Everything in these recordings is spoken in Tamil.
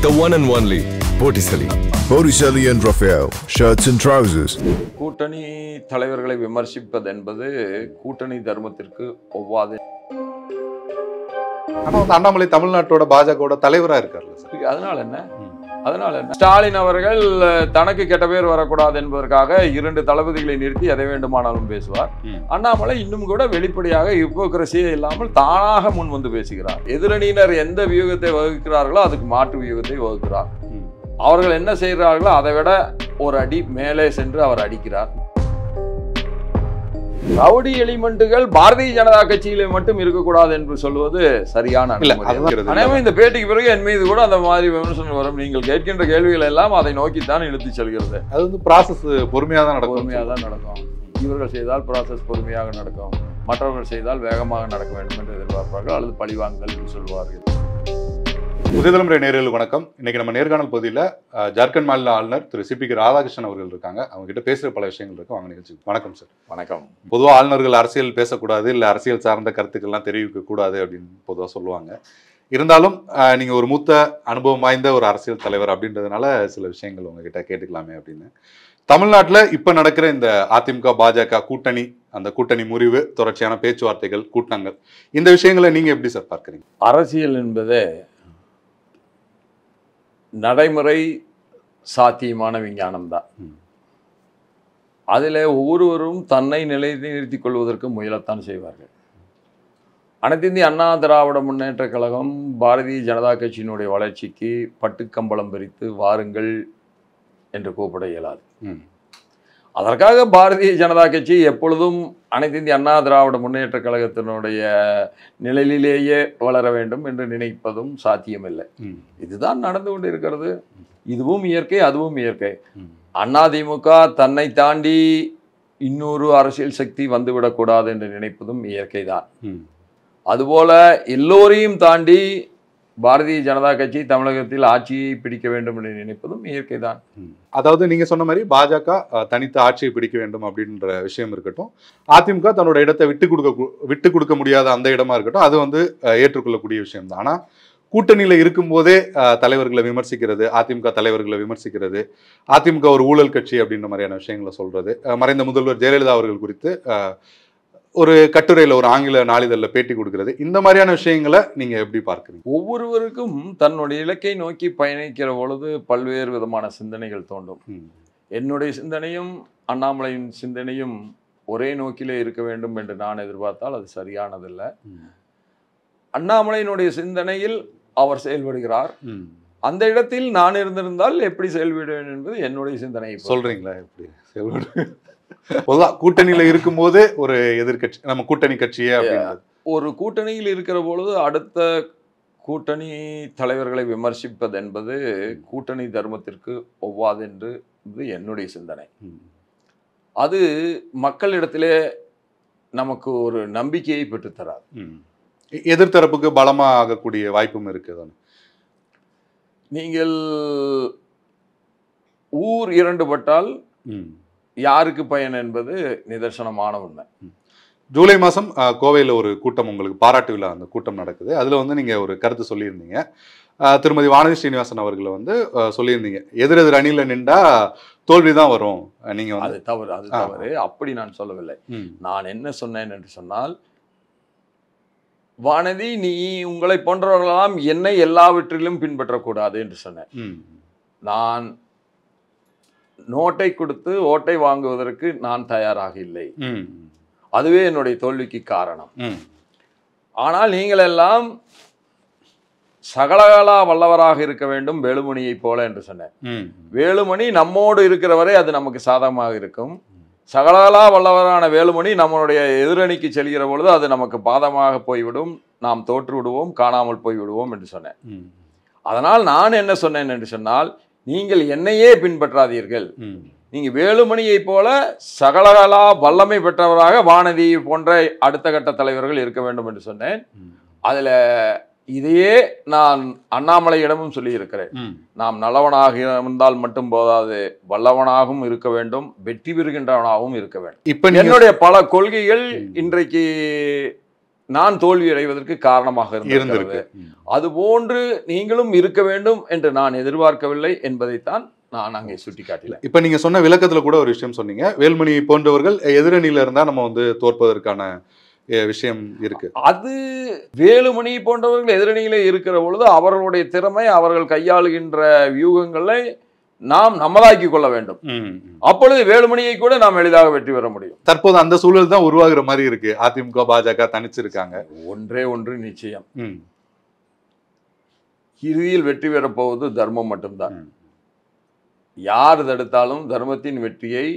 The one and only Botticelli. Botticelli and Raphael, shirts and trousers. கூட்டணி தலைவர்களை விமர்சிப்பது என்பது கூட்டணி தர்மத்திற்கு ஒவ்வாது ஆனா வந்து அண்ணாமலை தமிழ்நாட்டோட பாஜகவோட தலைவரா இருக்காருல்ல சார் அதனால என்ன அதனால என்ன ஸ்டாலின் அவர்கள் அஹ், தனக்கு கெட்ட பேர் வரக்கூடாது என்பதற்காக இரண்டு தளபதிகளை நிறுத்தி எதை வேண்டுமானாலும் பேசுவார் ம். அண்ணாமலை இன்னும் கூட வெளிப்படையாக ஹிப்போக்ரஸியே இல்லாமல் தானாக முன் வந்து பேசுகிறார் எதிரணியினர் எந்த வியூகத்தை வகுக்கிறார்களோ அதுக்கு மாற்று வியூகத்தை வகுக்கிறார் ம். அவர்கள் என்ன செய்கிறார்களோ அதை விட ஒரு அடி மேலே சென்று அவர் அடிக்கிறார் ரவுடி எலிமெண்ட்டுகள் பாரதிய ஜனதா கட்சியிலே மட்டும் இருக்கக்கூடாது என்று சொல்வது சரியான இல்ல அணுகுமுறை அல்ல. அதுதான் அனைவரும் இந்த பேட்டிக்கு பிறகு என் மீது கூட அந்த மாதிரி விமர்சனம் வரும் நீங்கள் கேட்கின்ற கேள்விகள் எல்லாம் அதை நோக்கித்தான் இழுத்து செல்கிறது அது வந்து ப்ராசஸ் பொறுமையா தான் நடக்கும் பொறுமையாக தான் நடக்கும் இவர்கள் செய்தால் ப்ராசஸ் பொறுமையாக நடக்கும் மற்றவர்கள் செய்தால் வேகமாக நடக்க வேண்டும் என்று எதிர்பார்ப்பார்கள் அல்லது பழிவாங்கல் என்று சொல்வார்கள் புதிய தலைமுறை நேர்களுக்கு வணக்கம் இன்னைக்கு நம்ம நேர்காணல் பகுதியில் அஹ், ஜார்க்கண்ட் மாநில ஆளுநர் திரு சிபி ராதாகிருஷ்ணன் அவர்கள் இருக்காங்க அவங்க கிட்ட பேசுற பல விஷயங்கள் இருக்கு அவங்க நிகழ்ச்சி வணக்கம் சார் வணக்கம் பொதுவாக ஆளுநர்கள் அரசியல் பேசக்கூடாது இல்லை அரசியல் சார்ந்த கருத்துக்கள்லாம் தெரிவிக்க கூடாது அப்படின்னு பொதுவாக சொல்லுவாங்க இருந்தாலும் அஹ், நீங்க ஒரு மூத்த அனுபவம் வாய்ந்த ஒரு அரசியல் தலைவர் அப்படின்றதுனால சில விஷயங்கள் உங்ககிட்ட கேட்டுக்கலாமே அப்படின்னு தமிழ்நாட்டில் இப்போ நடக்கிற இந்த அதிமுக பாஜக கூட்டணி அந்த கூட்டணி முறிவு தொடர்ச்சியான பேச்சுவார்த்தைகள் கூட்டங்கள் இந்த விஷயங்களை நீங்க எப்படி சார் பார்க்குறீங்க அரசியல் என்பது நடைமுறை சாத்தியமான விஞ்ஞானம் தான் ம். அதில் ஒவ்வொருவரும் தன்னை நிலைநிறுத்திக் கொள்வதற்கு முயலத்தான் செய்வார்கள் அனைத்து இந்திய அண்ணா திராவிட முன்னேற்ற கழகம் பாரதிய ஜனதா கட்சியினுடைய வளர்ச்சிக்கு பட்டுக்கம்பளம் பிரித்து வாருங்கள் என்று கூப்பிட இயலாது ம் அதற்காக பாரதிய ஜனதா கட்சி எப்பொழுதும் அனைத்து இந்திய அண்ணா திராவிட முன்னேற்ற கழகத்தினுடைய நிழலிலேயே வளர வேண்டும் என்று நினைப்பதும் சாத்தியமில்லை ம் இதுதான் நடந்து கொண்டு இருக்கிறது இதுவும் இயற்கை அதுவும் இயற்கை ம் அதிமுக தன்னை தாண்டி இன்னொரு அரசியல் சக்தி வந்துவிடக்கூடாது என்று நினைப்பதும் இயற்கை தான் ம் அதுபோல எல்லோரையும் தாண்டி பாரதிய ஜனதா கட்சி தமிழகத்தில் ஆட்சியை பிடிக்க வேண்டும் என்று நினைப்பதும் இயற்கை தான் ம். அதாவது நீங்க சொன்ன மாதிரி பாஜக அஹ், தனித்த ஆட்சியை பிடிக்க வேண்டும் அப்படின்ற விஷயம் இருக்கட்டும் அதிமுக தன்னோட இடத்தை விட்டு கொடுக்க கு- விட்டு கொடுக்க முடியாத அந்த இடமா இருக்கட்டும் அது வந்து அஹ், ஏற்றுக்கொள்ளக்கூடிய விஷயம் தான் ஆனா கூட்டணியில இருக்கும்போதே அஹ், தலைவர்களை விமர்சிக்கிறது அதிமுக தலைவர்களை விமர்சிக்கிறது அதிமுக ஒரு ஊழல் கட்சி அப்படின்ற மாதிரியான விஷயங்களை சொல்றது அஹ், மறைந்த முதல்வர் ஜெயலலிதா அவர்கள் குறித்து அஹ், ஒரு கட்டுரையில ஒரு ஆங்கில நாளிதழில் பேட்டி கொடுக்கிறது இந்த மாதிரியான விஷயங்களை நீங்க எப்படி பார்க்குறீங்க ஒவ்வொருவருக்கும் தன்னுடைய இலக்கை நோக்கி பயணிக்கிற பொழுது பல்வேறு விதமான சிந்தனைகள் தோன்றும் ம். என்னுடைய சிந்தனையும் அண்ணாமலையின் சிந்தனையும் ஒரே நோக்கிலே இருக்க வேண்டும் என்று நான் எதிர்பார்த்தால் அது சரியானதல்ல ம். அண்ணாமலையினுடைய சிந்தனையில் அவர் செயல்படுகிறார் ம். அந்த இடத்தில் நான் இருந்திருந்தால் எப்படி செயல்படுவேன் என்பது என்னுடைய சிந்தனை சொல்றீங்களா எப்படி செயல்படு பொதுவா கூட்டணியில இருக்கும்போது ஒரு எதிர்க்கட்சி நம்ம கூட்டணி கட்சியே அப்படின்றது ஒரு கூட்டணியில் இருக்கிற பொழுது அடுத்த கூட்டணி தலைவர்களை விமர்சிப்பது என்பது கூட்டணி தர்மத்திற்கு ஒவ்வாது என்று இது என்னுடைய சிந்தனை ம். அது மக்களிடத்திலே நமக்கு ஒரு நம்பிக்கையை பெற்றுத்தராது ம். எ- எதிர்த்தரப்புக்கு பலமா ஆகக்கூடிய வாய்ப்பும் இருக்கு தானே நீங்கள் ஊர் இரண்டுபட்டால் ம். யாருக்கு பயன் என்பது நிதர்சனமான உண்மை ஜூலை மாசம் அஹ், கோவையில ஒரு கூட்டம் உங்களுக்கு பாராட்டு விழா அந்த கூட்டம் நடக்குது அதுல வந்து நீங்க ஒரு கருத்து சொல்லியிருந்தீங்க அஹ், திருமதி வானதி ஸ்ரீனிவாசன் அவர்களை வந்து அஹ், சொல்லியிருந்தீங்க எதிர் எதிர் அணியில நின்றா தோல்விதான் வரும் அஹ், நீங்க வந்து அது தவறு அது ஆ. தவறு அப்படி நான் சொல்லவில்லை ம். நான் என்ன சொன்னேன் என்று சொன்னால் வானதி நீ உங்களை போன்றவர்களெல்லாம் என்னை எல்லாவற்றிலும் பின்பற்றக்கூடாது என்று சொன்னேன் ம். நான் நோட்டை கொடுத்து ஓட்டை வாங்குவதற்கு நான் தயாராக இல்லை ம். அதுவே என்னுடைய தோல்விக்கு காரணம் ம். ஆனால் நீங்கள் எல்லாம் சகலகலா வல்லவராக இருக்க வேண்டும் வேலுமணியைப் போல என்று சொன்னேன் ம். வேலுமணி நம்மோடு இருக்கிற வரை அது நமக்கு சாதகமாக இருக்கும் சகலகலா வல்லவரான வேலுமணி நம்மளுடைய எதிரணிக்கு செல்கிற பொழுது அது நமக்கு பாதமாக போய்விடும் நாம் தோற்று விடுவோம் காணாமல் போய் விடுவோம் என்று சொன்னேன் ம். அதனால் நான் என்ன சொன்னேன் என்று சொன்னால் நீங்கள் என்னையே பின்பற்றாதீர்கள் ம். நீங்க வேலுமணியைப் போல சகலகலா வல்லமை பெற்றவராக வானதி போன்ற அடுத்த கட்ட தலைவர்கள் இருக்க வேண்டும் என்று சொன்னேன் ம். அதுல இதையே நான் அண்ணாமலையிடமும் சொல்லியிருக்கிறேன் ம். நாம் நல்லவனாக இருந்தால் மட்டும் போதாது வல்லவனாகவும் இருக்க வேண்டும் வெற்றி பெறுகின்றவனாகவும் இருக்க வேண்டும் இப்ப நீங்க என்னுடைய பல கொள்கைகள் இன்றைக்கு நான் தோல்வி அடைவதற்கு காரணமாக இருந்திருக்கிறது இருந்திருக்கு ம். அதுபோன்று நீங்களும் இருக்க வேண்டும் என்று நான் எதிர்பார்க்கவில்லை என்பதைத்தான் நான் அங்கே சுட்டிக்காட்டினேன் இப்ப நீங்க சொன்ன விளக்கத்துல கூட ஒரு விஷயம் சொன்னீங்க வேல்மணி போன்றவர்கள் எதிரணியில இருந்தா நம்ம வந்து தோற்பதற்கான அஹ், விஷயம் இருக்கு அது வேலுமணி போன்றவர்கள் எதிரணியிலே இருக்கிற பொழுது அவர்களுடைய திறமை அவர்கள் கையாளுகின்ற வியூகங்களை நாம் நமதாக்கி கொள்ள வேண்டும் ம். அப்பொழுது வேலுமணியை கூட நாம் எளிதாக வெற்றி பெற முடியும் தற்போது அந்த சூழல் தான் உருவாகுற மாதிரி இருக்கு அதிமுக பாஜக தனிச்சிருக்காங்க ஒன்றே ஒன்று நிச்சயம் ம். இறுதியில் வெற்றி பெறப் போவது தர்மம் மட்டும்தான் ம். யார் தடுத்தாலும் தர்மத்தின் வெற்றியை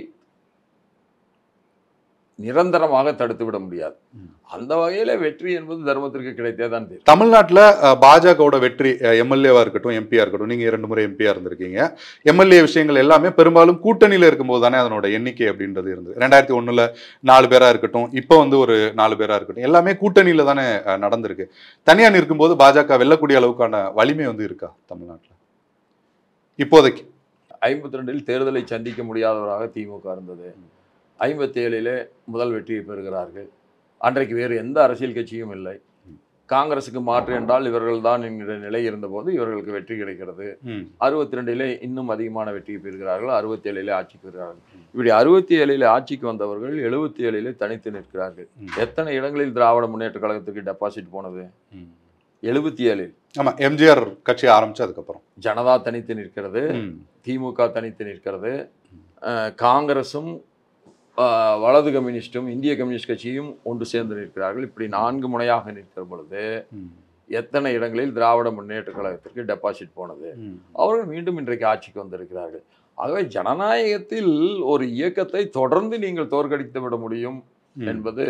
நிரந்தரமாக தடுத்து விட முடியாது ம். அந்த வகையில வெற்றி என்பது தர்மத்திற்கு கிடைத்தே தான் தீரும் தமிழ்நாட்டுல அஹ், பாஜகவோட வெற்றி எம்எல்ஏவா இருக்கட்டும் எம்பியா இருக்கட்டும் நீங்க இரண்டு முறை எம்பியா இருந்திருக்கீங்க எம்எல்ஏ விஷயங்கள் எல்லாமே பெரும்பாலும் கூட்டணியில இருக்கும்போது தானே அதனோட எண்ணிக்கை அப்படின்றது இருந்தது ரெண்டாயிரத்தி ஒண்ணுல நாலு பேரா இருக்கட்டும் இப்போ வந்து ஒரு நாலு பேரா இருக்கட்டும் எல்லாமே கூட்டணியில தானே அஹ், நடந்திருக்கு தனியா நிற்கும்போது பாஜக வெல்லக்கூடிய அளவுக்கான வலிமை வந்து இருக்கா தமிழ்நாட்டுல இப்போதைக்கு ஐம்பத்தி ரெண்டில் தேர்தலை சந்திக்க முடியாதவராக திமுக இருந்தது ஐம்பத்தி ஏழிலே முதல் வெற்றியை பெறுகிறார்கள் அன்றைக்கு வேறு எந்த அரசியல் கட்சியும் இல்லை காங்கிரசுக்கு மாற்று என்றால் இவர்கள் தான் என்கிற நிலை இருந்தபோது இவர்களுக்கு வெற்றி கிடைக்கிறது ம். அறுபத்தி ரெண்டிலே இன்னும் அதிகமான வெற்றியை பெறுகிறார்கள் அறுபத்தி ஏழிலே ஆட்சிக்கு வருகிறார்கள் இப்படி அறுபத்தி ஏழிலே ஆட்சிக்கு வந்தவர்கள் எழுபத்தி ஏழிலே தனித்து நிற்கிறார்கள் ம். எத்தனை இடங்களில் திராவிட முன்னேற்ற கழகத்துக்கு டெபாசிட் போனது ம். எழுபத்தி ஏழில் ஆமா எம்ஜிஆர் கட்சி ஆரம்பிச்சு அதுக்கப்புறம் ஜனதா தனித்து நிற்கிறது ம். திமுக தனித்து நிற்கிறது அஹ், காங்கிரசும் அஹ், வலது கம்யூனிஸ்டும் இந்திய கம்யூனிஸ்ட் கட்சியும் ஒன்று சேர்ந்து நிற்கிறார்கள் இப்படி நான்கு முனையாக நிற்கிற பொழுது ம். எத்தனை இடங்களில் திராவிட முன்னேற்ற கழகத்திற்கு டெபாசிட் போனது ம். அவர்கள் மீண்டும் இன்றைக்கு ஆட்சிக்கு வந்திருக்கிறார்கள் ஆகவே ஜனநாயகத்தில் ஒரு இயக்கத்தை தொடர்ந்து நீங்கள் தோற்கடித்து விட முடியும் ம். என்பது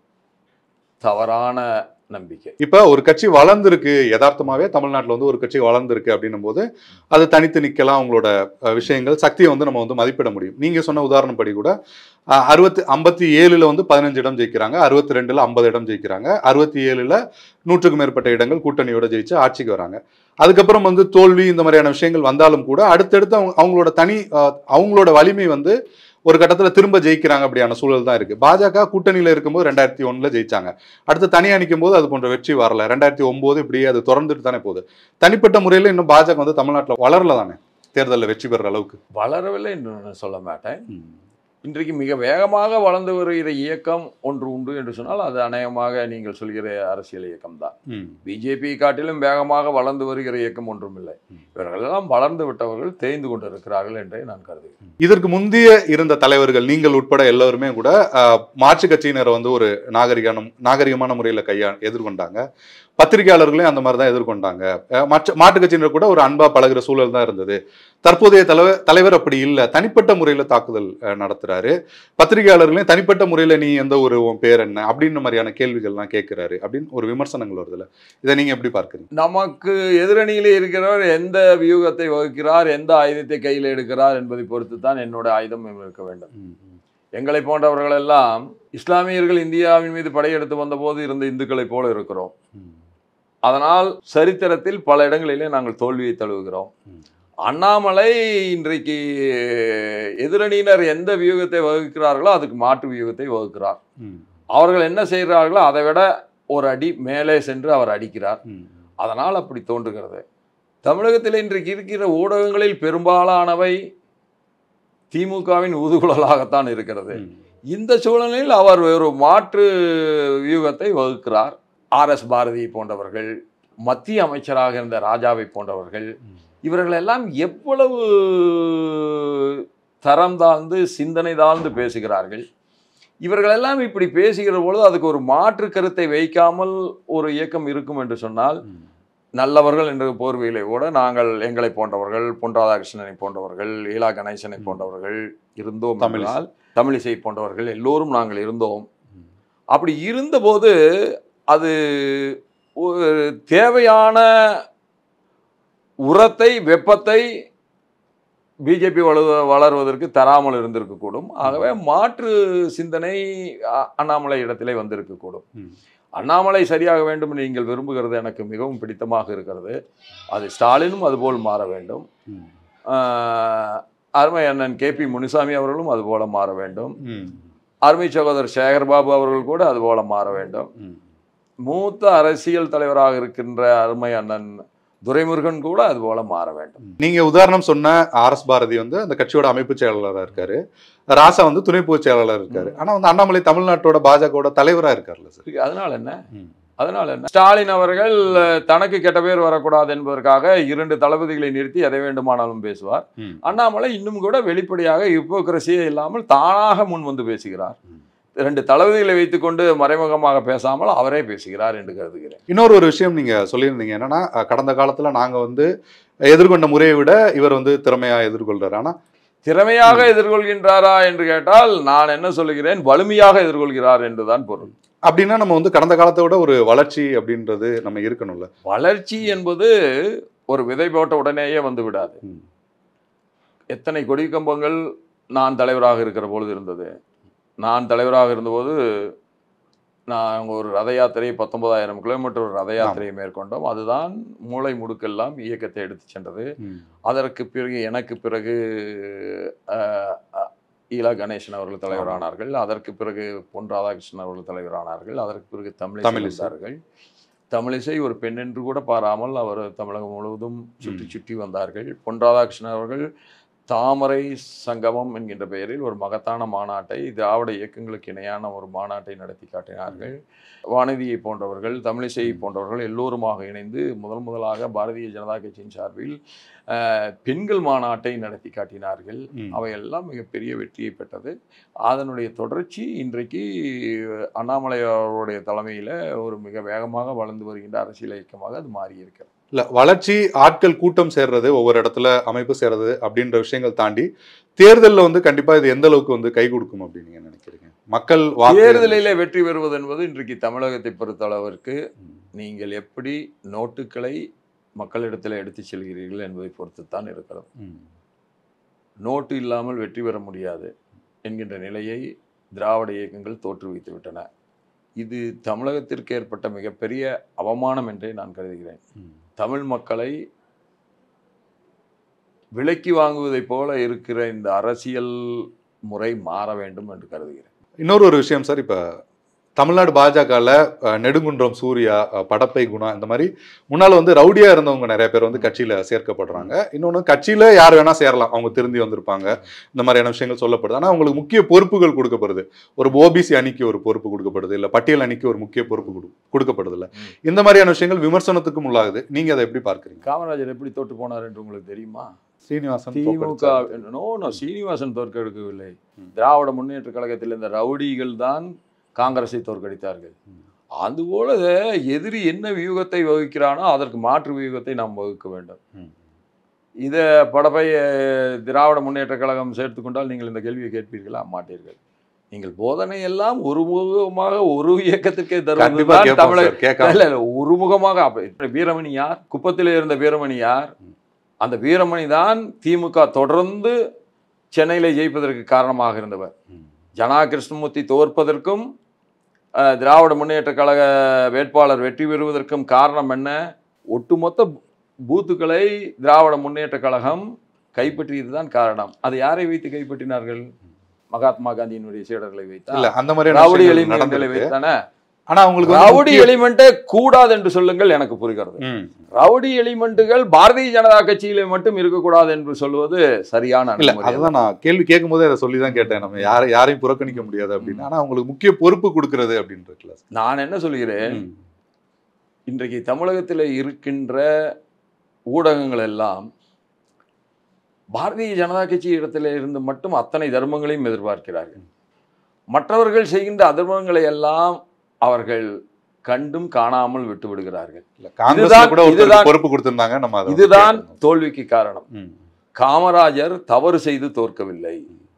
தவறான நம்பிக்கை இப்ப ஒரு கட்சி வளர்ந்துருக்கு யதார்த்தமாவே தமிழ்நாட்டுல வந்து ஒரு கட்சி வளர்ந்துருக்கு அப்படின்னும் போது அது தனித்து நிக்கலாம் அவங்களோட அஹ், விஷயங்கள் சக்தியை வந்து நம்ம வந்து மதிப்பிட முடியும் நீங்க சொன்ன உதாரணம் படி கூட அஹ், அறுபத்தி ஐம்பத்தி ஏழுல வந்து பதினஞ்சு இடம் ஜெயிக்கிறாங்க அறுபத்தி ரெண்டுல ஐம்பது இடம் ஜெயிக்கிறாங்க அறுபத்தி ஏழுல நூற்றுக்கும் மேற்பட்ட இடங்கள் கூட்டணியோட ஜெயிச்சு ஆட்சிக்கு வராங்க அதுக்கப்புறம் வந்து தோல்வி இந்த மாதிரியான விஷயங்கள் வந்தாலும் கூட அடுத்தடுத்து அவங்க அவங்களோட தனி அஹ், அவங்களோட வலிமை வந்து ஒரு கட்டத்துல திரும்ப ஜெயிக்கிறாங்க அப்படியான சூழல் தான் இருக்கு பாஜக கூட்டணியில இருக்கும்போது ரெண்டாயிரத்தி ஒண்ணுல ஜெயிச்சாங்க அடுத்து தனியா நிற்கும் போது அது போன்ற வெற்றி வரல ரெண்டாயிரத்தி ஒன்பது இப்படியே அது தொடர்ந்துட்டு தானே போகுது தனிப்பட்ட முறையில இன்னும் பாஜக வந்து தமிழ்நாட்டுல வளரல தானே தேர்தலில் வெற்றி பெற அளவுக்கு வளரவில்லை என்று நான் சொல்ல மாட்டேன் இன்றைக்கு மிக வேகமாக வளர்ந்து வருகிற இயக்கம் ஒன்று உண்டு என்று சொன்னால் அது அநேகமாக நீங்கள் சொல்கிற அரசியல் இயக்கம் தான் ம். பிஜேபி காட்டிலும் வேகமாக வளர்ந்து வருகிற இயக்கம் ஒன்றும் இல்லை ம். இவர்களெல்லாம் வளர்ந்து விட்டவர்கள் தேய்ந்து கொண்டு இருக்கிறார்கள் என்றே நான் கருதுகிறேன் இதற்கு முந்தைய இருந்த தலைவர்கள் நீங்கள் உட்பட எல்லோருமே கூட அஹ், மாற்றுக் கட்சியினரை வந்து ஒரு நாகரிகானம் நாகரிகமான முறையில் கையா எதிர்கொண்டாங்க பத்திரிகையாளர்களையும் அந்த மாதிரி தான் எதிர்கொண்டாங்க அஹ், மற்ற மாற்றுக் கட்சியினர் கூட ஒரு அன்பா பழகுற சூழல் தான் இருந்தது தற்போதைய தலைவர் தலைவர் அப்படி இல்லை தனிப்பட்ட முறையில் தாக்குதல் அஹ், நடத்துறாரு பத்திரிகையாளர்களையும் தனிப்பட்ட முறையில் நீ எந்த ஒரு உன் பேர் என்ன அப்படின்னு மாதிரியான கேள்விகள்லாம் கேட்கிறாரு அப்படின்னு ஒரு விமர்சனங்கள் வருதுல்ல இதை நீங்க எப்படி பார்க்குறீங்க நமக்கு எதிரணியிலே இருக்கிறவர் எந்த வியூகத்தை வகுக்கிறார் எந்த ஆயுதத்தை கையில் எடுக்கிறார் என்பதை பொறுத்து தான் என்னோட ஆயுதம் இருக்க வேண்டும் எங்களை போன்றவர்கள் எல்லாம் இஸ்லாமியர்கள் இந்தியாவின் மீது படையெடுத்து வந்தபோது இருந்த இந்துக்களைப் போல இருக்கிறோம் அதனால் சரித்திரத்தில் பல இடங்களிலே நாங்கள் தோல்வியை தழுவுகிறோம் ம். அண்ணாமலை இன்றைக்கு எதிரணியினர் எந்த வியூகத்தை வகுக்கிறார்களோ அதுக்கு மாற்று வியூகத்தை வகுக்கிறார் அவர்கள் என்ன செய்கிறார்களோ அதை விட ஒரு அடி மேலே சென்று அவர் அடிக்கிறார் அதனால் அப்படி தோன்றுகிறது தமிழகத்தில் இன்றைக்கு இருக்கிற ஊடகங்களில் பெரும்பாலானவை திமுகவின் ஊதுகுழலாகத்தான் இருக்கிறது இந்த சூழலில் அவர் ஒரு மாற்று வியூகத்தை வகுக்கிறார் ஆர் எஸ் பாரதி போன்றவர்கள் மத்திய அமைச்சராக இருந்த ராஜாவை போன்றவர்கள் இவர்கள் எல்லாம் எவ்வளவு தரம் தாழ்ந்து சிந்தனை தாழ்ந்து பேசுகிறார்கள் இவர்களெல்லாம் இப்படி பேசுகிற பொழுது அதுக்கு ஒரு மாற்று கருத்தை வைக்காமல் ஒரு இயக்கம் இருக்கும் என்று சொன்னால் நல்லவர்கள் என்ற போர்வையிலே கூட நாங்கள் எங்களை போன்றவர்கள் பொன் ராதாகிருஷ்ணனை போன்றவர்கள் ஈலா கணேசனை போன்றவர்கள் இருந்தோம் தமிழிசை. என்றால் தமிழிசை போன்றவர்கள் எல்லோரும் நாங்கள் இருந்தோம் அப்படி இருந்தபோது அது ஒரு தேவையான உரத்தை வெப்பத்தை பிஜேபி வளு வளர்வதற்கு தராமல் இருந்திருக்கக்கூடும் ஆகவே மாற்று சிந்தனை அ- அண்ணாமலை இடத்திலே வந்திருக்கக்கூடும் ம். அண்ணாமலை சரியாக வேண்டும் என்று நீங்கள் விரும்புகிறது எனக்கு மிகவும் பிடித்தமாக இருக்கிறது அது ஸ்டாலினும் அதுபோல் மாற வேண்டும் ஆஹ், அருமை அண்ணன் கே பி முனுசாமி அவர்களும் அதுபோல மாற வேண்டும் அருமை சகோதரர் சேகர் பாபு அவர்கள் கூட அதுபோல மாற வேண்டும் மூத்த அரசியல் தலைவராக இருக்கின்ற அருமை அண்ணன் துரைமுருகன் கூட அது போல மாற வேண்டும் நீங்க உதாரணம் சொன்ன ஆர் எஸ் பாரதி வந்து அந்த கட்சியோட அமைப்பு செயலாளரா இருக்காரு ராசா வந்து துணை பொதுச் செயலாளர் இருக்காரு ஆனா வந்து அண்ணாமலை தமிழ்நாட்டோட பாஜகவோட தலைவரா இருக்காருல்ல சார் அதனால என்ன ம். அதனால என்ன ஸ்டாலின் அவர்கள் அஹ், தனக்கு கெட்ட பேர் வரக்கூடாது என்பதற்காக இரண்டு தளபதிகளை நிறுத்தி எதை வேண்டுமானாலும் பேசுவார் ம். அண்ணாமலை இன்னும் கூட வெளிப்படையாக ஹிப்போக்ரஸியே இல்லாமல் தானாக முன் வந்து பேசுகிறார் ம். ரெண்டு தளபதிகளை வைத்துக்கொண்டு மறைமுகமாக பேசாமல் அவரே பேசுகிறார் என்று கருதுகிறேன் இன்னொரு ஒரு விஷயம் நீங்க சொல்லியிருந்தீங்க என்னன்னா அஹ், கடந்த காலத்துல நாங்க வந்து எதிர்கொண்ட முறையை விட இவர் வந்து திறமையா எதிர்கொள்றாரு ஆனா திறமையாக எதிர்கொள்கின்றாரா என்று கேட்டால் நான் என்ன சொல்லுகிறேன் வலிமையாக எதிர்கொள்கிறார் என்றுதான் பொருள் அப்படின்னா நம்ம வந்து கடந்த காலத்தை விட ஒரு வளர்ச்சி அப்படின்றது நம்ம இருக்கணும்ல வளர்ச்சி என்பது ஒரு விதை போட்ட உடனேயே வந்து விடாது ம். எத்தனை கொடி கம்பங்கள் நான் தலைவராக இருக்கிற பொழுது இருந்தது நான் தலைவராக இருந்தபோது நான் ஒரு ரத யாத்திரை பத்தொன்பதாயிரம் கிலோமீட்டர் ஒரு ரத யாத்திரையை மேற்கொண்டோம் அதுதான் மூளை முடுக்கெல்லாம் இயக்கத்தை எடுத்து சென்றது ம். அதற்கு பிறகு எனக்கு பிறகு அஹ், அஹ், ஈலா கணேசன் அவர்கள் தலைவரானார்கள் அதற்கு பிறகு பொன் ராதாகிருஷ்ணன் அவர்கள் தலைவரானார்கள் அதற்கு பிறகு தமிழிசை தமிழிசை. வந்தார்கள் தமிழிசை ஒரு பெண் என்று கூட பாராமல் அவர் தமிழகம் முழுவதும் சுற்றி சுற்றி வந்தார்கள் பொன் ராதாகிருஷ்ணன் அவர்கள் தாமரை சங்கமம் என்கின்ற பெயரில் ஒரு மகத்தான மாநாட்டை திராவிட இயக்கங்களுக்கு இணையான ஒரு மாநாட்டை நடத்தி காட்டினார்கள் வானதியை போன்றவர்கள் தமிழிசை போன்றவர்கள் எல்லோருமாக இணைந்து முதல் முதலாக பாரதிய ஜனதா கட்சியின் சார்பில் அஹ், பெண்கள் மாநாட்டை நடத்தி காட்டினார்கள் ம். அவையெல்லாம் மிகப்பெரிய வெற்றியை பெற்றது அதனுடைய தொடர்ச்சி இன்றைக்கு அண்ணாமலை அவருடைய தலைமையில் ஒரு மிக வேகமாக வளர்ந்து வருகின்ற அரசியல் இயக்கமாக அது மாறியிருக்கிறது இல்ல வளர்ச்சி ஆட்கள் கூட்டம் சேர்றது ஒவ்வொரு இடத்துல அமைப்பு சேர்றது அப்படின்ற விஷயங்கள் தாண்டி தேர்தல்ல வந்து கண்டிப்பா இது எந்த அளவுக்கு வந்து கை கொடுக்கும் அப்படின்னு நீங்க நினைக்கிறீங்க மக்கள் வாக்கு- தேர்தலிலே வெற்றி பெறுவது என்பது இன்றைக்கு தமிழகத்தை பொறுத்தளவிற்கு ம். நீங்கள் எப்படி நோட்டுகளை மக்களிடத்தில் எடுத்து செல்கிறீர்கள் என்பதை பொறுத்துத்தான் இருக்கிறது ம். நோட்டு இல்லாமல் வெற்றி பெற முடியாது என்கின்ற நிலையை திராவிட இயக்கங்கள் தோற்றுவித்து விட்டன இது தமிழகத்திற்கு ஏற்பட்ட மிகப்பெரிய அவமானம் என்றே நான் கருதுகிறேன் ம். தமிழ் மக்களை விலைக்கு வாங்குவதைப் போல இருக்கிற இந்த அரசியல் முறை மாற வேண்டும் என்று கருதுகிறேன் இன்னொரு ஒரு விஷயம் சார் இப்ப தமிழ்நாடு பாஜகல அஹ், நெடுங்குன்றம் சூர்யா அஹ், படப்பை குணா இந்த மாதிரி முன்னால வந்து ரவுடியா இருந்தவங்க நிறைய பேர் வந்து கட்சியில சேர்க்கப்படுறாங்க இன்னொன்னு கட்சியில யார் வேணா சேரலாம் அவங்க திருந்தி வந்திருப்பாங்க இந்த மாதிரியான விஷயங்கள் சொல்லப்படுது ஆனா அவங்களுக்கு முக்கிய பொறுப்புகள் கொடுக்கப்படுது ஒரு ஓபிசி அணிக்கு ஒரு பொறுப்பு கொடுக்கப்படுது இல்ல பட்டியல் அணிக்கு ஒரு முக்கிய பொறுப்பு கொடு- கொடுக்கப்படுது இல்ல ம். இந்த மாதிரியான விஷயங்கள் விமர்சனத்துக்கும் உள்ளாகுது நீங்க அதை எப்படி பார்க்கறீங்க காமராஜர் எப்படி தோற்று போனார் என்று உங்களுக்கு தெரியுமா சீனிவாசன் திமுக தோற்கடிச்சாரு. நோ நோ சீனிவாசன் தோற்கெடுக்கவில்லை ம். திராவிட முன்னேற்ற கழகத்தில் இந்த ரவுடிகள் தான் காங்கிரஸை தோற்கடித்தார்கள் ம். அதுபோல எதிரி என்ன வியூகத்தை வகுக்கிறானோ அதற்கு மாற்று வியூகத்தை நாம் வகுக்க வேண்டும் ம். இதை படப்பை அஹ், திராவிட முன்னேற்ற கழகம் சேர்த்து கொண்டால் நீங்கள் இந்த கேள்வியை கேட்பீர்களா மாட்டீர்கள் நீங்கள் போதனை எல்லாம் ஒருமுகமாக ஒரு இயக்கத்திற்கே கண்டிப்பா தருவதுதான் கேட்போம் தமிழக சார், கேட்காம இல்ல இல்ல ஒருமுகமாக அப்ப வீரமணி யார் குப்பத்திலே இருந்த வீரமணி யார் அந்த வீரமணி தான் திமுக தொடர்ந்து சென்னையில ஜெயிப்பதற்கு காரணமாக இருந்தவர் ம். ஜனா கிருஷ்ணமூர்த்தி தோற்பதற்கும் அஹ், திராவிட முன்னேற்ற கழக வேட்பாளர் வெற்றி பெறுவதற்கும் காரணம் என்ன ஒட்டுமொத்த பூத்துக்களை திராவிட முன்னேற்ற கழகம் கைப்பற்றியது தான் காரணம் அது யாரை வைத்து கைப்பற்றினார்கள் மகாத்மா காந்தியினுடைய சீடர்களை வைத்தா இல்ல அந்த மாதிரியான ரவுடி விஷயங்கள் எலிமெண்ட்களை நடந்திருக்கு வைத்தானே ஆனா அவங்களுக்கு வந்து ரவுடி முக்கிய- எலிமெண்ட்டே கூடாது என்று சொல்லுங்கள் எனக்கு புரிகிறது ம். ரவுடி எலிமெண்ட்டுகள் பாரதிய ஜனதா கட்சியிலே மட்டும் இருக்கக்கூடாது என்று சொல்வது சரியான இல்ல அணுகுமுறை அல்ல. அதுதான் நான் கேள்வி கேட்கும் போதே அதை சொல்லி தான் கேட்டேன் நம்ம யாரை யாரையும் புறக்கணிக்க முடியாது அப்படின்னு ஆனா அவங்களுக்கு முக்கிய பொறுப்பு கொடுக்கறது அப்படின்னு இருக்குல்ல நான் என்ன சொல்கிறேன் ம். இன்றைக்கு தமிழகத்தில் இருக்கின்ற ஊடகங்கள் எல்லாம் பாரதிய ஜனதா கட்சி இடத்துல இருந்து மட்டும் அத்தனை தர்மங்களையும் எதிர்பார்க்கிறார்கள் மற்றவர்கள் செய்கின்ற அதர்மங்களை எல்லாம் அவர்கள் கண்டும் காணாமல் விட்டு விடுகிறார்கள் இல்ல காங்கிரஸ்ல இதுதான்- கூட ஒருத்தருக்கு இதுதான்- பொறுப்பு கொடுத்திருந்தாங்க நம்ம அதை வந்து இதுதான் கேட்டிருந்தோம். தோல்விக்கு காரணம் ம். காமராஜர் தவறு செய்து தோற்கவில்லை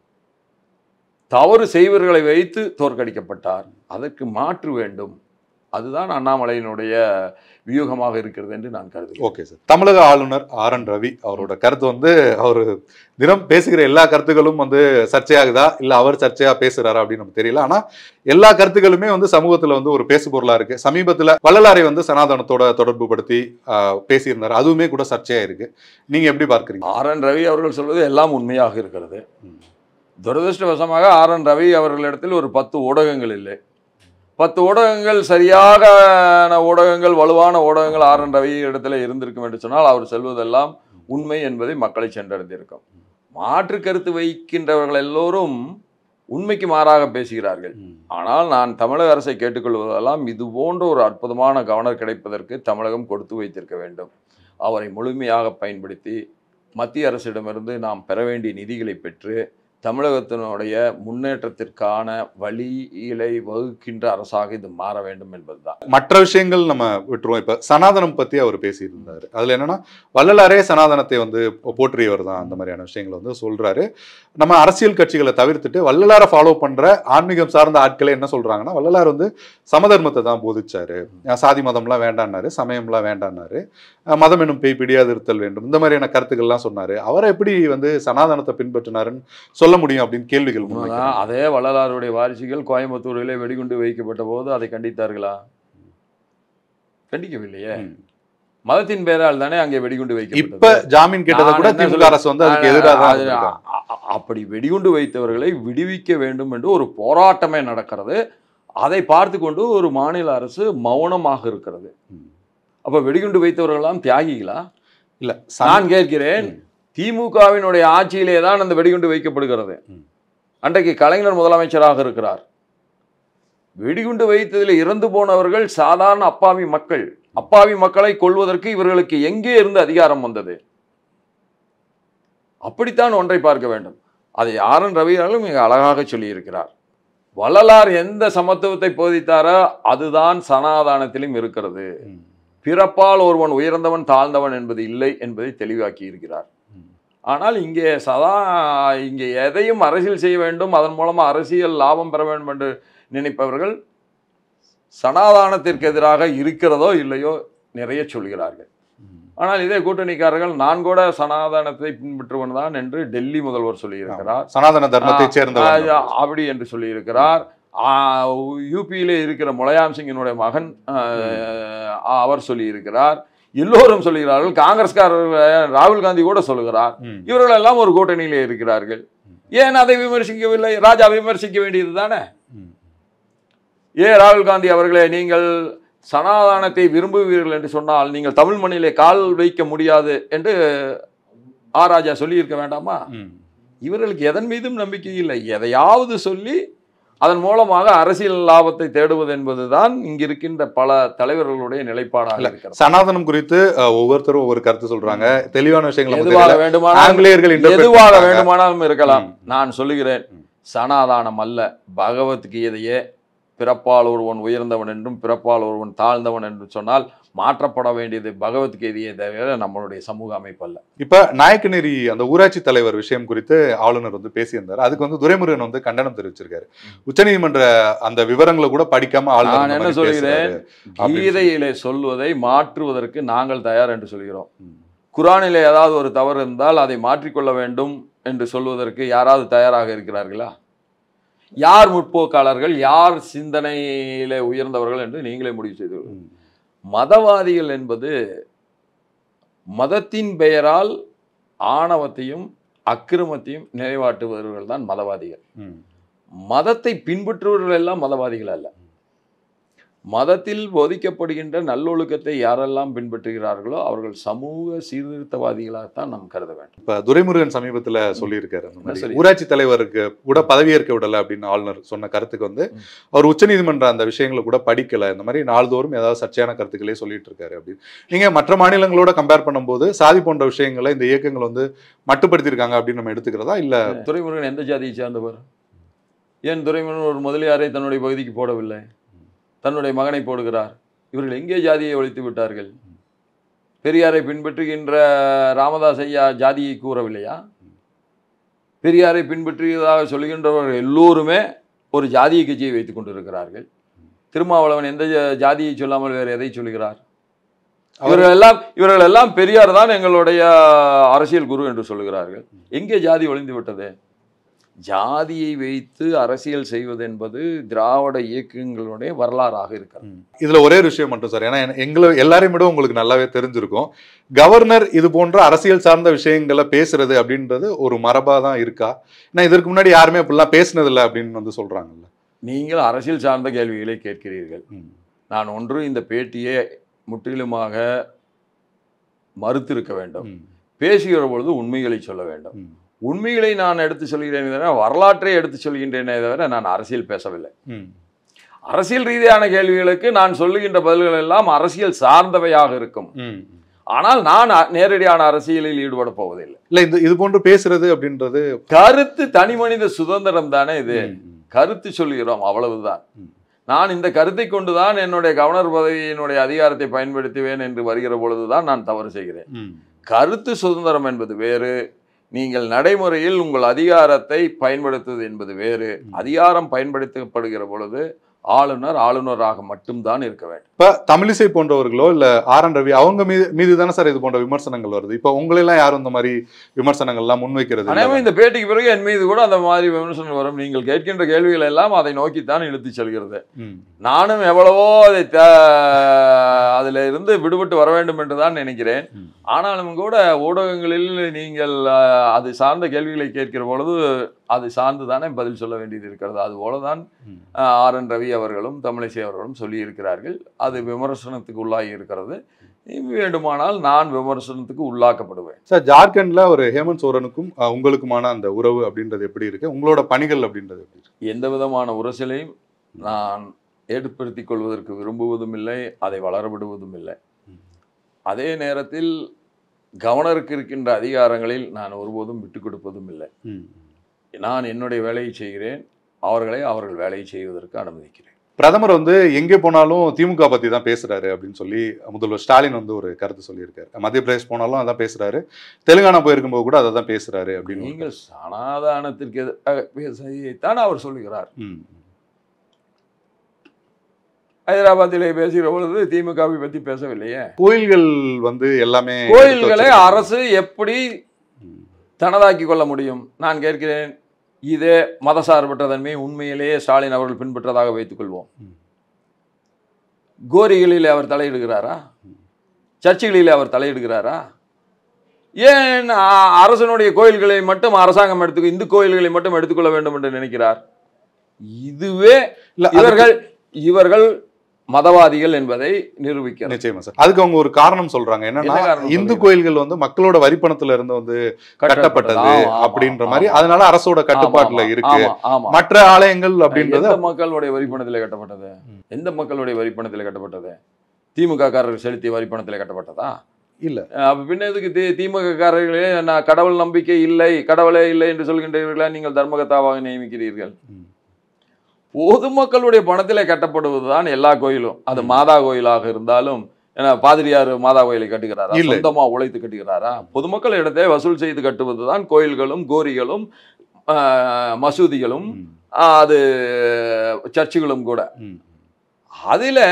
தவறு செய்வர்களை வைத்து தோற்கடிக்கப்பட்டார் அதற்கு மாற்று வேண்டும் அதுதான் அண்ணாமலையினுடைய வியூகமாக இருக்கிறது என்று நான் கருதுகிறேன் ஓகே சார் தமிழக ஆளுநர் ஆர் என் ரவி அவரோட கருத்து வந்து அவர் தினம் பேசுகிற எல்லா கருத்துக்களும் வந்து சர்ச்சையாகுதா இல்ல அவர் சர்ச்சையா பேசுறாரா அப்படின்னு நமக்கு தெரியல ஆனா எல்லா கருத்துக்களுமே வந்து சமூகத்துல வந்து ஒரு பேசு பொருளா இருக்கு சமீபத்துல வள்ளலாரை வந்து சனாதனத்தோட தொடர்பு படுத்தி ஆஹ், பேசியிருந்தாரு அதுவுமே கூட சர்ச்சையா இருக்கு நீங்க எப்படி பார்க்கறீங்க ஆர் என் ரவி அவர்கள் சொல்வது எல்லாம் உண்மையாக இருக்கிறது ம். துரதிருஷ்டவசமாக ஆர் என் ரவி அவர்களிடத்தில் ஒரு பத்து ஊடகங்கள் இல்லை பத்து ஊடகங்கள் சரியாக ஊடகங்கள் வலுவான ஊடகங்கள் ஆர் என் ரவி இடத்துல இருந்திருக்கும் என்று சொன்னால் அவர் செல்வதெல்லாம் உண்மை என்பதை மக்களை சென்றடைந்திருக்கும் மாற்று கருத்து வைக்கின்றவர்கள் எல்லோரும் உண்மைக்கு மாறாக பேசுகிறார்கள் ஆனால் நான் தமிழக அரசை கேட்டுக்கொள்வதெல்லாம் இது போன்ற ஒரு அற்புதமான கவர்னர் கிடைப்பதற்கு தமிழகம் கொடுத்து வைத்திருக்க வேண்டும் அவரை முழுமையாக பயன்படுத்தி மத்திய அரசிடமிருந்து நாம் பெற வேண்டிய நிதிகளை பெற்று தமிழகத்தினுடைய முன்னேற்றத்திற்கான வழியிலை வகுக்கின்ற அரசாக இது மாற வேண்டும் என்பதுதான் மற்ற விஷயங்கள் நம்ம விட்டுருவோம் இப்ப சனாதனம் பத்தி அவர் பேசியிருந்தாரு அதுல என்னன்னா வள்ளலாரே சனாதனத்தை வந்து போற்றியவர் தான் அந்த மாதிரியான விஷயங்களை வந்து சொல்றாரு நம்ம அரசியல் கட்சிகளை தவிர்த்துட்டு வள்ளலாரை ஃபாலோ பண்ற ஆன்மீகம் சார்ந்த ஆட்களே என்ன சொல்றாங்கன்னா வள்ளலார் வந்து சமதர்மத்தை தான் போதிச்சாரு அஹ் சாதி மதம்லாம் வேண்டான்னாரு சமயம்லாம் வேண்டான்னாரு அஹ் மதம் என்னும் பேய் பிடியாது இருத்தல் வேண்டும் இந்த மாதிரியான கருத்துக்கள்லாம் சொன்னாரு அவரை எப்படி வந்து சனாதனத்தை பின்பற்றினாருன்னு சொல்ல முடியும் அப்படின்னு கேள்விகள் உண்மைதான். முன்வைக்கிறாங்க. அதே வள்ளலாருடைய வாரிசுகள் கோயம்புத்தூரிலே வெடிகுண்டு வைக்கப்பட்ட போது அதை கண்டித்தார்களா கண்டிக்கவில்லையே ம். மதத்தின் பெயரால் தானே அங்கே வெடிகுண்டு இப்ப வைக்கப்பட்டது ஜாமீன் கேட்டதை கூட நான் என்ன திமுக அரசு வந்து அதுக்கு எதிராக தான் அது- இருந்திருக்காங்க. அ- அ- அப்படி வெடிகுண்டு வைத்தவர்களை விடுவிக்க வேண்டும் என்று ஒரு போராட்டமே நடக்கிறது அதை பார்த்து கொண்டு ஒரு மாநில அரசு மௌனமாக இருக்கிறது ம். அப்ப வெடிகுண்டு வைத்தவர்களெல்லாம் தியாகிகளா இல்ல சன- நான் கேட்கிறேன் ம். திமுகவினுடைய ஆட்சியிலே தான் அந்த வெடிகுண்டு வைக்கப்படுகிறது ம். அன்றைக்கு கலைஞர் முதலமைச்சராக இருக்கிறார் வெடிகுண்டு வைத்ததில் இறந்து போனவர்கள் சாதாரண அப்பாவி மக்கள் அப்பாவி மக்களை கொள்வதற்கு இவர்களுக்கு எங்கே இருந்து அதிகாரம் வந்தது அப்படித்தான் ஒன்றை பார்க்க வேண்டும் அதை ஆர் என் ரவி அவர்கள் மிக அழகாக சொல்லியிருக்கிறார் வள்ளலார் எந்த சமத்துவத்தை போதித்தாரோ அதுதான் சனாதானத்திலும் இருக்கிறது ம். பிறப்பால் ஒருவன் உயர்ந்தவன் தாழ்ந்தவன் என்பது இல்லை என்பதை தெளிவாக்கி இருக்கிறார் ம். ஆனால் இங்கே சதா இங்கே எதையும் அரசியல் செய்ய வேண்டும் அதன் மூலமாக அரசியல் லாபம் பெற வேண்டும் என்று நினைப்பவர்கள் சனாதானத்திற்கு எதிராக இருக்கிறதோ இல்லையோ நிறைய சொல்கிறார்கள் ஆனால் இதே கூட்டணிக்காரர்கள் நான் கூட சனாதானத்தை பின்பற்றுவன் தான் என்று டெல்லி முதல்வர் சொல்லியிருக்கிறார் சனாதன தர்மத்தை சேர்ந்தவர் ஆ, அப்படி என்று சொல்லியிருக்கிறார் யூபியிலே இருக்கிற முலாயம் சிங்கினுடைய மகன் ஆ, அவர் சொல்லியிருக்கிறார் எல்லோரும் சொல்லுகிறார்கள் காங்கிரஸ்காரர்கள் ராகுல் காந்தி கூட சொல்லுகிறார் ம். இவர்கள் எல்லாம் ஒரு கூட்டணியிலே இருக்கிறார்கள் ஏன் அதை விமர்சிக்கவில்லை ராஜா விமர்சிக்க வேண்டியது தானே ம். ஏ ராகுல் காந்தி அவர்களே நீங்கள் சனாதானத்தை விரும்புவீர்கள் என்று சொன்னால் நீங்கள் தமிழ் மண்ணிலே கால் வைக்க முடியாது என்று ஆ ராஜா சொல்லியிருக்க வேண்டாமா ம். இவர்களுக்கு எதன் மீதும் நம்பிக்கை இல்லை எதையாவது சொல்லி அதன் மூலமாக அரசியல் லாபத்தை தேடுவது என்பதுதான் இங்க இருக்கின்ற பல தலைவர்களுடைய நிலைப்பாடாக இல்ல, இருக்கிறது சனாதனம் குறித்து அஹ், ஒவ்வொருத்தரும் ஒவ்வொரு கருத்து சொல்றாங்க தெளிவான விஷயங்களை நமக்கு எதுவாக தெரியல. வேண்டுமானாலும் ஆங்கிலேயர்கள் interpret எதுவாக பண்றாங்க. வேண்டுமானாலும் இருக்கலாம் ம். நான் சொல்லுகிறேன் ம். சனாதானம் அல்ல பகவத்கீதையே பிறப்பால் ஒருவன் உயர்ந்தவன் என்றும் பிறப்பால் ஒருவன் தாழ்ந்தவன் என்றும் சொன்னால் மாற்றப்பட வேண்டியது பகவத்கீதையை தவிர நம்மளுடைய சமூக அமைப்பு அல்ல இப்ப நாயக்கநேரி அந்த ஊராட்சி தலைவர் விஷயம் குறித்து ஆளுநர் வந்து பேசியிருந்தார் அதுக்கு வந்து துரைமுருகன் வந்து கண்டனம் தெரிவிச்சிருக்காரு உச்சநீதிமன்ற அந்த விவரங்களை கூட படிக்காம ஆளுநர் நான் இந்த என்ன மாதிரி சொல்கிறேன் பேசுறாரு அப்படின்னு கீதையிலே சொல்வதை மாற்றுவதற்கு நாங்கள் தயார் என்று சொல்கிறோம் ம். குரானிலே ஏதாவது ஒரு தவறு இருந்தால் அதை மாற்றிக்கொள்ள வேண்டும் என்று சொல்வதற்கு யாராவது தயாராக இருக்கிறார்களா யார் முற்போக்காளர்கள் யார் சிந்தனையிலே உயர்ந்தவர்கள் என்று நீங்களே முடிவு செய்து கொள்ளுங்கள். ம். மதவாதிகள் என்பது மதத்தின் பெயரால் ஆணவத்தையும் அக்கிரமத்தையும் நிலைவாட்டுபவர்கள் தான் மதவாதிகள் ம். மதத்தை பின்பற்றுபவர்கள் எல்லாம் மதவாதிகள் அல்ல மதத்தில் போதிக்கப்படுகின்ற நல்லொழுக்கத்தை யாரெல்லாம் பின்பற்றுகிறார்களோ அவர்கள் சமூக சீர்திருத்தவாதிகளாகத்தான் நாம் கருத வேண்டும் இப்ப துரைமுருகன் சமீபத்துல சொல்லியிருக்காரு அந்த மாதிரி சொல்லி- ஊராட்சி தலைவருக்கு கூட பதவியேற்க விடல அப்படின்னு ஆளுநர் சொன்ன கருத்துக்கு வந்து ம். அவர் உச்சநீதிமன்ற அந்த விஷயங்களை கூட படிக்கல இந்த மாதிரி நாள்தோறும் ஏதாவது சர்ச்சையான கருத்துக்களே சொல்லிட்டு இருக்காரு அப்படின்னு நீங்க மற்ற மாநிலங்களோட கம்பேர் பண்ணும்போது சாதி போன்ற விஷயங்களை இந்த இயக்கங்கள் வந்து மட்டுப்படுத்தியிருக்காங்க அப்படின்னு நம்ம எடுத்துக்கிறதா இல்ல துரைமுருகன் எந்த ஜாதியை சார்ந்தவர் ஏன் துரைமுருகன் ஒரு முதலியாரை தன்னுடைய பகுதிக்கு போடவில்லை தன்னுடைய மகனை போடுகிறார் இவர்கள் எங்கே ஜாதியை ஒழித்து விட்டார்கள் பெரியாரை பின்பற்றுகின்ற ராமதாஸ் ஐயா ஜாதியை கூறவில்லையா பெரியாரை பின்பற்றுவதாக சொல்கின்றவர்கள் எல்லோருமே ஒரு ஜாதிய கட்சியை வைத்துக் கொண்டிருக்கிறார்கள் திருமாவளவன் எந்த ஜா- ஜாதியை சொல்லாமல் வேறு எதை சொல்கிறார் இவர்கள் எல்லாம் இவர்கள் எல்லாம் பெரியார் தான் எங்களுடைய அரசியல் குரு என்று சொல்லுகிறார்கள் எங்கே ஜாதி ஒளிந்து விட்டது ஜாதியை வைத்து அரசியல் செய்வது என்பது திராவிட இயக்கங்களுடைய வரலாறாக இருக்கிறது இதுல ஒரே ஒரு விஷயம் மட்டும் சார் ஏன்னா என- எங்களை எல்லாரையும் விட உங்களுக்கு நல்லாவே தெரிஞ்சிருக்கும் கவர்னர் இது போன்ற அரசியல் சார்ந்த விஷயங்களை பேசுறது அப்படின்றது ஒரு மரபா தான் இருக்கா ஏன்னா இதற்கு முன்னாடி யாருமே அப்படிலாம் பேசுனது இல்லை அப்படின்னு வந்து சொல்றாங்கல்ல நீங்கள் அரசியல் சார்ந்த கேள்விகளை கேட்கிறீர்கள் ம். நான் ஒன்று இந்த பேட்டியை முற்றிலுமாக மறுத்திருக்க வேண்டும் ம். பேசுகிற பொழுது உண்மைகளை சொல்ல வேண்டும் ம். உண்மைகளை நான் எடுத்து சொல்கிறேனே தவிர வரலாற்றை எடுத்து சொல்கின்றேனே தவிர நான் அரசியல் பேசவில்லை ம். அரசியல் ரீதியான கேள்விகளுக்கு நான் சொல்லுகின்ற பதில்கள் எல்லாம் அரசியல் சார்ந்தவையாக இருக்கும் ம். ஆனால் நான் அ- நேரடியான அரசியலில் ஈடுபட போவதில்லை இல்ல இந்த இது போன்று பேசுறது அப்படின்றது கருத்து தனி மனித சுதந்திரம் தானே இது ம். கருத்து சொல்கிறோம் அவ்வளவுதான் ம். நான் இந்த கருத்தை கொண்டுதான் என்னுடைய கவர்னர் பதவியினுடைய அதிகாரத்தை பயன்படுத்துவேன் என்று வருகிற பொழுதுதான் நான் தவறு செய்கிறேன் ம். கருத்து சுதந்திரம் என்பது வேறு நீங்கள் நடைமுறையில் உங்கள் அதிகாரத்தை பயன்படுத்துவது என்பது வேறு அதிகாரம் பயன்படுத்தப்படுகிற பொழுது ஆளுநர் ஆளுநராக மட்டும்தான் இருக்க வேண்டும் இப்ப தமிழிசை போன்றவர்களோ இல்ல ஆர் என் ரவி அவங்க மீது மீது தானே சார் இது போன்ற விமர்சனங்கள் வருது இப்ப உங்களெல்லாம் யாரும் இந்த மாதிரி விமர்சனங்கள் எல்லாம் முன்வைக்கிறது இல்ல. எனவே இந்த பேட்டிக்கு பிறகு என் மீது கூட அந்த மாதிரி விமர்சனம் வரும் நீங்கள் கேட்கின்ற கேள்விகள் எல்லாம் அதை நோக்கித்தான் இழுத்து செல்கிறது ம். நானும் எவ்வளவோ அதை த- அதில் இருந்து விடுபட்டு வர வேண்டும் என்று தான் நினைக்கிறேன் ம். ஆனாலும் கூட ஊடகங்களில் நீங்கள் அஹ், அது சார்ந்த கேள்விகளை கேட்கிற பொழுது அது சார்ந்து தானே பதில் சொல்ல வேண்டியது இருக்கிறது அது போலதான் ம். அஹ், ஆர் என் ரவி அவர்களும் தமிழிசை அவர்களும் சொல்லியிருக்கிறார்கள் அது விமர்சனத்துக்கு உள்ளாகி இருக்கிறது வேண்டுமானால் நான் விமர்சனத்துக்கு உள்ளாக்கப்படுவேன் சார் ஜார்க்கண்ட்ல ஒரு ஹேமந்த் சோரனுக்கும் அஹ், உங்களுக்குமான அந்த உறவு அப்படின்றது எப்படி இருக்கு உங்களோட பணிகள் அப்படின்றது எப்படி இருக்கு எந்த விதமான உரசலையும் நான் ஏற்படுத்திக் கொள்வதற்கு விரும்புவதும் இல்லை அதை வளர விடுவதும் இல்லை ம். அதே நேரத்தில் கவர்னருக்கு இருக்கின்ற அதிகாரங்களில் நான் ஒருபோதும் விட்டுக் கொடுப்பதும் இல்லை ம். நான் என்னுடைய வேலையை செய்கிறேன் அவர்களை அவர்கள் வேலையை செய்வதற்கு அனுமதிக்கிறேன் பிரதமர் வந்து எங்கே போனாலும் திமுக பத்தி தான் பேசுறாரு அப்படின்னு சொல்லி முதல்வர் ஸ்டாலின் வந்து ஒரு கருத்து சொல்லியிருக்காரு மத்திய பிரதேஷ் போனாலும் அதான் பேசுறாரு தெலுங்கானா போயிருக்கும்போது கூட அதை தான் பேசுறாரு அப்படின்னு ஒரு நீங்கள் சனாதானத்திற்கு எதிராக பேசியைத்தான் அவர் சொல்லுகிறார் ம். ஹைதராபாத்திலே பேசுகிற பொழுது திமுகவை பற்றி பேசவில்லையே கோயில்கள் வந்து எல்லாமே கோயில்களை எடுத்து அரசு எப்படி ம். தனதாக்கி கொள்ள முடியும் நான் கேட்கிறேன் இதே மதசார்பற்ற தன்மை உண்மையிலேயே ஸ்டாலின் அவர்கள் பின்பற்றதாக வைத்துக் கொள்வோம் ம். கோரிகளில் அவர் தலையிடுகிறாரா சர்ச்சுகளில் அவர் தலையிடுகிறாரா ஏன் அ- அரசனுடைய கோயில்களை மட்டும் அரசாங்கம் எடுத்து இந்து கோயில்களை மட்டும் எடுத்துக்கொள்ள வேண்டும் என்று நினைக்கிறார் இதுவே இல்ல அதுக்கு- இவர்கள் இவர்கள் மதவாதிகள் என்பதை நிரூபிக்கிறது நிச்சயமா சார் அதுக்கு அவங்க ஒரு காரணம் சொல்றாங்க என்னன்னா என்ன காரணம் இந்து சொல்றீங்க? கோயில்கள் வந்து மக்களோட வரிப்பணத்துல இருந்து வந்து கட்டப்பட்டது ஆமா, ஆமா, அப்படின்ற மாதிரி ஆமா. அதனால அரசோட கட்டுப்பாட்டுல ஆமா, இருக்கு ஆமா, ஆமா. மற்ற ஆலயங்கள் அப்படின்றது எந்த மக்களுடைய வரிப்பணத்தில் கட்டப்பட்டது எந்த மக்களுடைய வரிப்பணத்தில் கட்டப்பட்டது திமுக காரர்கள் செலுத்திய வரிப்பணத்தில் கட்டப்பட்டதா இல்ல. அஹ் அப்ப பின்ன எதுக்கு தி திமுக காரர்களே நான் கடவுள் நம்பிக்கை இல்லை கடவுளே இல்லை என்று சொல்கின்றீர்களா நீங்கள் தர்மகத்தாவாக நியமிக்கிறீர்கள் ம். பொதுமக்களுடைய பணத்திலே கட்டப்படுவதுதான் எல்லா கோயிலும் அது ம். மாதா கோயிலாக இருந்தாலும் ஏன்னா பாதிரியார் மாதா கோயிலை கட்டுகிறாரா இல்லை. சொந்தமா உழைத்து கட்டுகிறாரா பொதுமக்கள் இடத்தை வசூல் செய்து கட்டுவதுதான் கோயில்களும் கோரிகளும் ஆஹ், மசூதிகளும் ம். ஆஹ், அது சர்ச்சுகளும் கூட ம். அதில்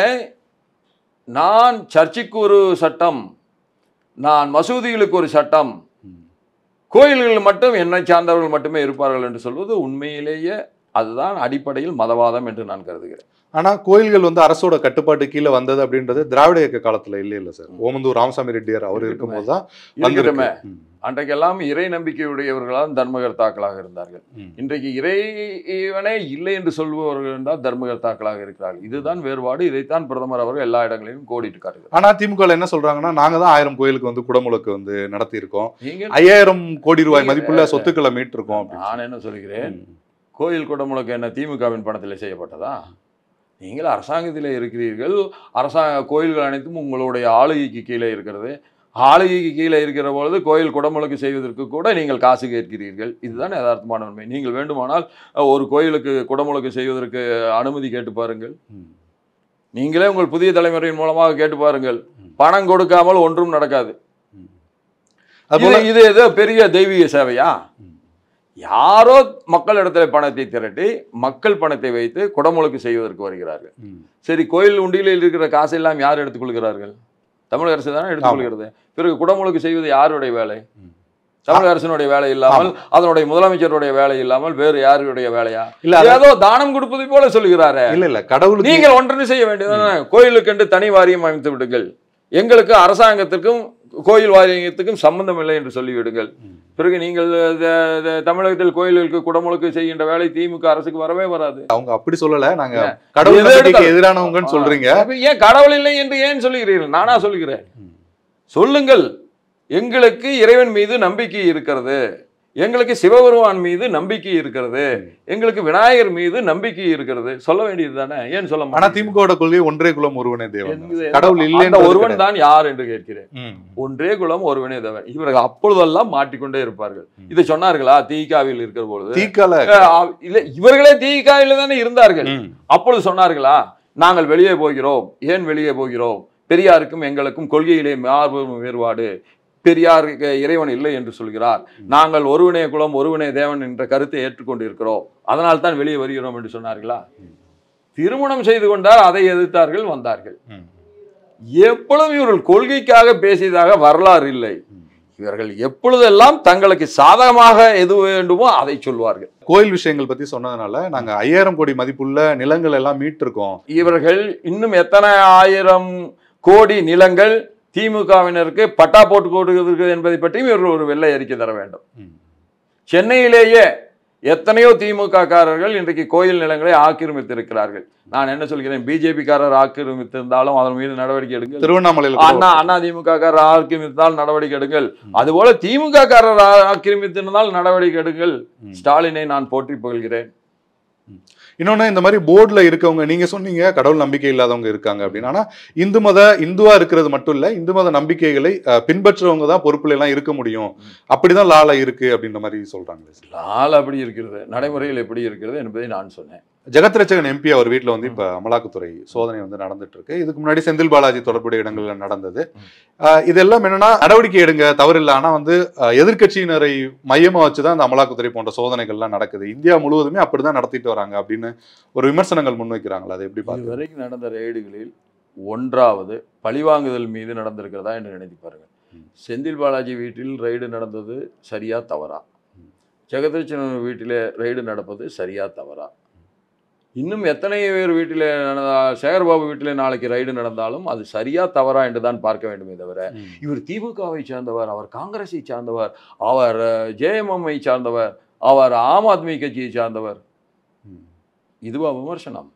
நான் சர்ச்சுக்கு ஒரு சட்டம் நான் மசூதிகளுக்கு ஒரு சட்டம் ம். கோயில்கள் மட்டும் என்னை சார்ந்தவர்கள் மட்டுமே இருப்பார்கள் என்று சொல்வது உண்மையிலேயே அதுதான் அடிப்படையில் மதவாதம் என்று நான் கருதுகிறேன் ஆனா கோயில்கள் வந்து அரசோட கட்டுப்பாட்டு கீழே வந்தது அப்படின்றது திராவிட இயக்க காலத்துல இல்ல இல்ல சார் ஓமந்தூர் ராமசாமி ரெட்டியார் அவர் இருக்கும்போது தான் இருக்கட்டுமே வந்திருக்கு. ம். அன்றைக்கெல்லாம் இறை நம்பிக்கையுடையவர்களால் தர்மகர்த்தாக்களாக இருந்தார்கள் ம். இன்றைக்கு இறைவனே இல்லை என்று சொல்பவர்கள் என்றால் தர்மகர்த்தாக்களாக இருக்கிறார்கள் இதுதான் வேறுபாடு இதைத்தான் பிரதமர் அவர்கள் எல்லா இடங்களிலும் கோடிட்டு காட்டுகிறார் ஆனா திமுக என்ன சொல்றாங்கன்னா நாங்க தான் ஆயிரம் கோயிலுக்கு வந்து குடமுழுக்கு வந்து நடத்தி இருக்கோம் நீங்கள் ஐயாயிரம் கோடி ரூபாய் நீங்க- மதிப்புள்ள சொத்துக்களை மீட்டிருக்கோம் அப்படின்னு நான் என்ன சொல்கிறேன் ம். கோயில் குடமுழுக்கு என்ன திமுகவின் பணத்தில் செய்யப்பட்டதா நீங்கள் அரசாங்கத்தில் இருக்கிறீர்கள் அரசாங்க கோயில்கள் அனைத்தும் உங்களுடைய ஆளுகைக்கு கீழே இருக்கிறது ஆளுகைக்கு கீழே இருக்கிற பொழுது கோயில் குடமுழுக்கு செய்வதற்கு கூட நீங்கள் காசு கேட்கிறீர்கள் இதுதான் யதார்த்தமான உண்மை நீங்கள் வேண்டுமானால் அஹ், ஒரு கோயிலுக்கு குடமுழுக்கு செய்வதற்கு அனுமதி கேட்டு பாருங்கள் ம். நீங்களே உங்கள் புதிய தலைமுறையின் மூலமாக கேட்டு பாருங்கள் ம். பணம் கொடுக்காமல் ஒன்றும் நடக்காது அதுபோல இது இது ஏதோ பெரிய தெய்வீக சேவையா ம். யாரோ மக்களிடத்துல பணத்தை திரட்டி மக்கள் பணத்தை வைத்து குடமுழுக்கு செய்வதற்கு வருகிறார்கள் ம். சரி கோயில் உண்டியலில் இருக்கிற காசெல்லாம் யார் எடுத்துக்கொள்கிறார்கள் தமிழக அரசு தானே எடுத்துக்கொள்கிறது பிறகு குடமுழுக்கு செய்வது யாருடைய வேலை ம். தமிழக அரசினுடைய வேலை இல்லாமல் அதனுடைய முதலமைச்சருடைய வேலை இல்லாமல் வேறு யாருடைய வேலையா இல்ல அது- ஏதோ தானம் கொடுப்பதை போல சொல்லுகிறாரே இல்ல இல்ல கடவுளுக்கு நீங்கள் ஒன்றனை செய்ய வேண்டியதுதானே கோயிலுக்கென்று தனி வாரியம் அமைத்து விடுங்கள் எங்களுக்கு அரசாங்கத்திற்கும் கோயில் வாரியத்துக்கும் சம்பந்தம் இல்லை என்று சொல்லிவிடுங்கள் பிறகு நீங்கள் த- த- தமிழகத்தில் கோயில்களுக்கு குடமுழுக்கு செய்கின்ற வேலை திமுக அரசுக்கு வரவே வராது அவங்க அப்படி சொல்லல நாங்க கடவுள் எதை நம்பிக்கைக்கு எடுத்தாலும். எதிரானவங்கன்னு சொல்றீங்க அப்ப ஏன் கடவுள் இல்லை என்று ஏன் சொல்லுகிறீர்கள் நானா சொல்லுகிறேன் சொல்லுங்கள் எங்களுக்கு இறைவன் மீது நம்பிக்கை இருக்கிறது எங்களுக்கு சிவபெருமான் மீது நம்பிக்கை இருக்கிறது எங்களுக்கு விநாயகர் மீது நம்பிக்கை இருக்கிறது சொல்ல வேண்டியது தானே ஏன் சொல்ல ஆனா மாட்டீங்க? திமுகவோட கொள்கை ஒன்றே குலம் ஒருவனே தேவன் என்கிறது- கடவுள் அந்த இல்லைன்னு ஒருவன் தான் யார் என்று கேட்கிறேன் ம். ஒன்றே குலம் ஒருவனே தேவன் இவர்கள் அப்பொழுதெல்லாம் மாட்டிக்கொண்டே இருப்பார்கள் இதை சொன்னார்களா தீகாவில் இருக்கிற பொழுது தீக்கால அஹ், இல்ல இவர்களே தீகாவில் தானே இருந்தார்கள் ம். அப்பொழுது சொன்னார்களா நாங்கள் வெளியே போகிறோம் ஏன் வெளியே போகிறோம் பெரியாருக்கும் எங்களுக்கும் கொள்கையிலே மாறுபடும் வேறுபாடு பெரியாருக்கு இறைவன் இல்லை என்று சொல்கிறார் நாங்கள் ஒருவனே குலம் ஒருவனே தேவன் என்ற கருத்தை ஏற்றுக்கொண்டு இருக்கிறோம் அதனால் தான் வெளியே வருகிறோம் என்று சொன்னார்களா திருமணம் செய்து கொண்டார் அதை எதிர்த்தார்கள் வந்தார்கள் ம். எப்பொழுதும் இவர்கள் கொள்கைக்காக பேசியதாக வரலாறு இல்லை இவர்கள் எப்பொழுதெல்லாம் தங்களுக்கு சாதகமாக எது வேண்டுமோ அதை சொல்வார்கள் கோயில் விஷயங்கள் பத்தி சொன்னதுனால நாங்க ஐயாயிரம் கோடி மதிப்புள்ள நிலங்கள் எல்லாம் மீட்டிருக்கோம் இவர்கள் இன்னும் எத்தனை ஆயிரம் கோடி நிலங்கள் திமுகவினருக்கு பட்டா போட்டு கொடுக்கிறது என்பதை பற்றியும் இவர்கள் ஒரு வெள்ளை அறிக்கை தர வேண்டும் ம். சென்னையிலேயே எத்தனையோ திமுக காரர்கள் இன்றைக்கு கோயில் நிலங்களை ஆக்கிரமித்திருக்கிறார்கள் நான் என்ன சொல்கிறேன் பிஜேபி காரர் ஆக்கிரமித்திருந்தாலும் அதன் மீது நடவடிக்கை எடுங்கள் திருவண்ணாமலையில கூட அண்ணா அண்ணா திமுக காரர் ஆக்கிரமித்தால் நடவடிக்கை எடுங்கள் அதுபோல திமுக காரர் ஆ- ஆக்கிரமித்திருந்தால் நடவடிக்கை எடுங்கள் ம். ஸ்டாலினை நான் போற்றி புகழ்கிறேன் இன்னொன்னு இந்த மாதிரி போர்டுல இருக்கவங்க நீங்க சொன்னீங்க கடவுள் நம்பிக்கை இல்லாதவங்க இருக்காங்க அப்படின்னு ஆனா இந்து மத இந்துவா இருக்கிறது மட்டும் இல்ல இந்து மத நம்பிக்கைகளை அஹ், பின்பற்றுறவங்க தான் பொறுப்புல எல்லாம் இருக்க முடியும் அப்படிதான் லால இருக்கு அப்படின்ற மாதிரி சொல்றாங்க நாள் அப்படி இருக்கிறது நடைமுறையில் எப்படி இருக்கிறது என்பதை நான் சொன்னேன் ஜெகத் ரட்சகன் எம்பி அவர் வீட்டில் வந்து இப்போ அமலாக்கத்துறை சோதனை வந்து நடந்துட்டு இருக்கு இதுக்கு முன்னாடி செந்தில் பாலாஜி தொடர்புடைய இடங்கள்ல நடந்தது ஆஹ் இதெல்லாம் என்னன்னா நடவடிக்கை எடுங்க தவறில்லை ஆனா வந்து ஆஹ் எதிர்க்கட்சியினரை மையமா வச்சுதான் அந்த அமலாக்கத்துறை போன்ற சோதனைகள்லாம் நடக்குது இந்தியா முழுவதுமே அப்படிதான் நடத்திட்டு வராங்க அப்படின்னு ஒரு விமர்சனங்கள் முன்வைக்கிறாங்களா அதை எப்படி பாருங்க இதுவரைக்கும் நடந்த ரெய்டுகளில் ஒன்றாவது பழிவாங்குதல் மீது நடந்திருக்கிறதா என்று நினைத்து பாருங்க ம். செந்தில் பாலாஜி வீட்டில் ரெய்டு நடந்தது சரியா தவறா ஜெகதீச்சன் வீட்டிலே ரெய்டு நடப்பது சரியா தவறா இன்னும் எத்தனை பேர் வீட்டிலே நடந்தா சேகர்பாபு வீட்டிலே நாளைக்கு ரைடு நடந்தாலும் அது சரியா தவறா என்று தான் பார்க்க வேண்டுமே தவிர இவர் திமுகவை சேர்ந்தவர் அவர் காங்கிரஸை சார்ந்தவர் அவர் ஜேஎம்எம்ஐ சார்ந்தவர் அவர் ஆம் ஆத்மி கட்சியை சார்ந்தவர் ம். இதுவா விமர்சனம்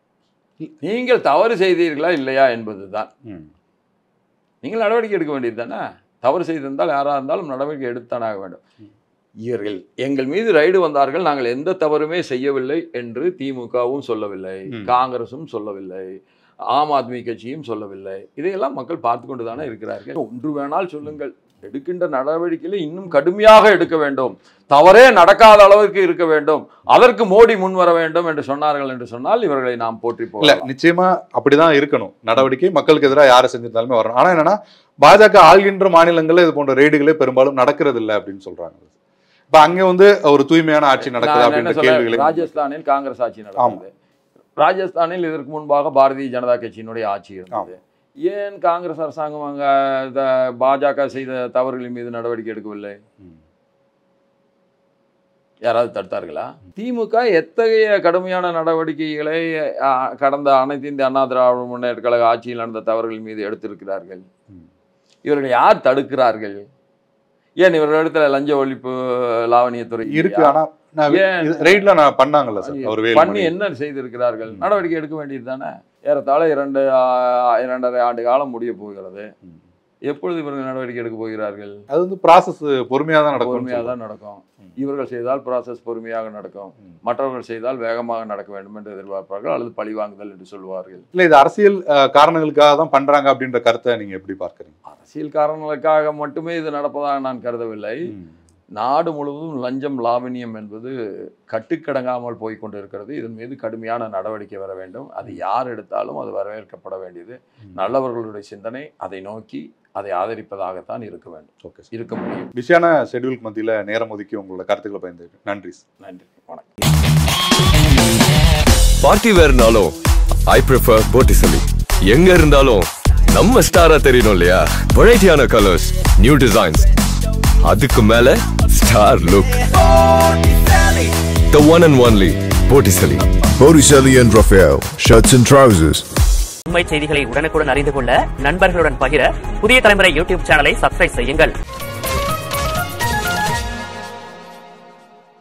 நீங்கள் தவறு செய்தீர்களா இல்லையா என்பதுதான் ம். நீங்கள் நடவடிக்கை எடுக்க வேண்டியது தானே தவறு செய்திருந்தால் யாராக இருந்தாலும் நடவடிக்கை எடுத்தானாக வேண்டும் இவர்கள் எங்கள் மீது ரைடு வந்தார்கள் நாங்கள் எந்த தவறுமே செய்யவில்லை என்று திமுகவும் சொல்லவில்லை ம். காங்கிரசும் சொல்லவில்லை ஆம் ஆத்மி கட்சியும் சொல்லவில்லை இதையெல்லாம் மக்கள் பார்த்து கொண்டு தானே இருக்கிறார்கள் ஒன்று வேணால் சொல்லுங்கள் எடுக்கின்ற நடவடிக்கையில் இன்னும் கடுமையாக எடுக்க வேண்டும் தவறே நடக்காத அளவுக்கு இருக்க வேண்டும் அதற்கு மோடி முன் வர வேண்டும் என்று சொன்னார்கள் என்று சொன்னால் இவர்களை நாம் போற்றி இல்ல போகலாம் நிச்சயமா அப்படிதான் இருக்கணும் நடவடிக்கை மக்களுக்கு எதிராக யாரை செஞ்சிருந்தாலுமே வரணும் ஆனா என்னன்னா பாஜக ஆள்கின்ற மாநிலங்கள்ல இது போன்ற ரெய்டுகளே பெரும்பாலும் நடக்கிறது இல்லை அப்படின்னு சொல்றாங்க இப்ப அங்க வந்து ஒரு தூய்மையான ஆட்சி நடக்குதா நான் என்ன அப்படின்ற சொல்றேன், கேள்விகளை ராஜஸ்தானில் காங்கிரஸ் ஆட்சி நடந்தது ராஜஸ்தானில் இதற்கு முன்பாக பாரதிய ஜனதா கட்சியினுடைய ஆட்சி இருந்தது ஏன் காங்கிரஸ் அரசாங்கம் அங்க இந்த பாஜக செய்த தவறுகளின் மீது நடவடிக்கை எடுக்கவில்லை ம். யாராவது தடுத்தார்களா திமுக எத்தகைய கடுமையான நடவடிக்கைகளை அ, கடந்த அனைத்து இந்திய அண்ணா திராவிட முன்னேற்ற கழக ஆட்சியில் நடந்த தவறுகள் மீது எடுத்திருக்கிறார்கள் ம். இவர்கள் யார் தடுக்கிறார்கள் ஏன் இவர்களிடத்துல லஞ்ச ஒழிப்பு லாவணியத்துறை இருக்கு ஆனா நான் ஏன்? ரெய்ட்ல நான் பண்ணாங்கல்ல சார் அவர் பண்ணி வேலு என்ன செய்திருக்கிறார்கள் ம். நடவடிக்கை எடுக்க வேண்டியது தானே ஏறத்தாழ இரண்டு ஆ, இரண்டரை ஆண்டு காலம் முடிய போகிறது ம். எப்பொழுது இவர்கள் நடவடிக்கை எடுக்க போகிறார்கள் அது வந்து ப்ராசஸ் பொறுமையா தான் நடக்கும் பொறுமையாக தான் நடக்கும் ம். இவர்கள் செய்தால் ப்ராசஸ் பொறுமையாக நடக்கும் ம். மற்றவர்கள் செய்தால் வேகமாக நடக்க வேண்டும் என்று எதிர்பார்ப்பார்கள் அல்லது பழிவாங்குதல் என்று சொல்வார்கள் இல்ல இது அரசியல் அஹ், காரணங்களுக்காக தான் பண்றாங்க அப்படின்ற கருத்தை நீங்க எப்படி பார்க்கறீங்க அரசியல் காரணங்களுக்காக மட்டுமே இது நடப்பதாக நான் கருதவில்லை நாடு முழுவதும் லஞ்சம் லாவணியம் என்பது கட்டுக்கடங்காமல் போய் கொண்டிருக்கிறது இதன் மீது கடுமையான நடவடிக்கை வர வேண்டும் அது யார் எடுத்தாலும் அது வரவேற்கப்பட வேண்டியது நல்லவர்களுடைய சிந்தனை அதை நோக்கி அதை ஆதரிப்பதாகத்தான் இருக்க வேண்டும் ஓகே இருக்க முடியும் பிஸியான ஷெட்யூலுக்கு மத்தியில நேரம் ஒதுக்கி உங்களோட கருத்துக்களை பயந்து நன்றி நன்றி வணக்கம் பார்ட்டி வேர்னாலும் ஐ ப்ரிஃபர் போட்டிசலி எங்க இருந்தாலும் நம்ம ஸ்டாரா தெரியணும் இல்லையா வெரைட்டியான கலர்ஸ் நியூ டிசைன்ஸ் அதுக்கு மேல star look the one and only Botticelli Botticelli and Raphael, shirts and trousers. உண்மை செய்திகளை உடனுக்குடன் அறிந்து கொள்ள நண்பர்களுடன் பகிர புதிய தலைமுறை யூடியூப் சேனலை சப்ஸ்கிரைப் செய்யுங்கள்